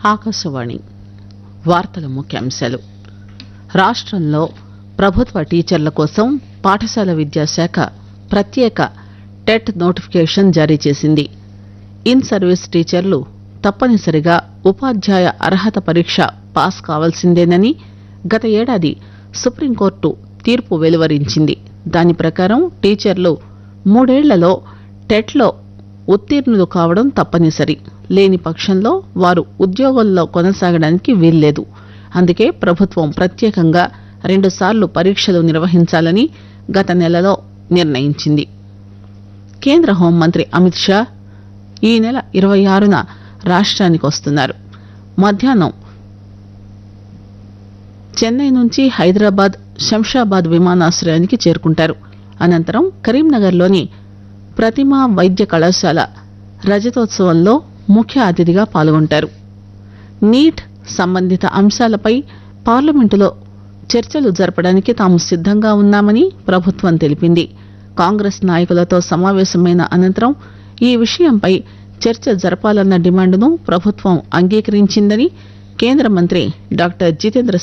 ఆకాశవాణి వార్తల ముఖ్యాంశాలు రాష్ట్రంలో ప్రభుత్వ టీచర్ల కోసం పాఠశాల విద్యాశాఖ ప్రత్యేక టెట్ నోటిఫికేషన్ జారీ చేసింది ఇన్ సర్వీస్ టీచర్లు తప్పనిసరిగా ఉపాధ్యాయ అర్హత పరీక్ష పాస్ కావాల్సిందేనని గత ఏడాది సుప్రీంకోర్టు తీర్పు వెలువరించింది దాని ప్రకారం టీచర్లు మూడేళ్లలో టెట్లో ఉత్తీర్ణులు కావడం తప్పనిసరి లేని పక్షంలో వారు ఉద్యోగంలో కొనసాగడానికి వీల్లేదు అందుకే ప్రభుత్వం ప్రత్యేకంగా రెండుసార్లు పరీక్షలు నిర్వహించాలని గత నెలలో నిర్ణయించింది కేంద్ర హోంమంత్రి అమిత్ షా ఈ నెల ఇరవై ఆరున రాష్ట్రానికి వస్తున్నారు మధ్యాహ్నం చెన్నై నుంచి హైదరాబాద్ శంషాబాద్ విమానాశ్రయానికి చేరుకుంటారు అనంతరం కరీంనగర్లోని ప్రతిమా వైద్య కళాశాల రజతోత్సవంలో ముఖ్య అతిథిగా పాల్గొంటారు నీట్ సంబంధిత అంశాలపై పార్లమెంటులో చర్చలు జరపడానికి తాము సిద్ధంగా ఉన్నామని ప్రభుత్వం తెలిపింది కాంగ్రెస్ నాయకులతో సమావేశమైన అనంతరం ఈ విషయంపై చర్చ జరపాలన్న డిమాండును ప్రభుత్వం అంగీకరించిందని కేంద్ర మంత్రి డాక్టర్ జితేంద్ర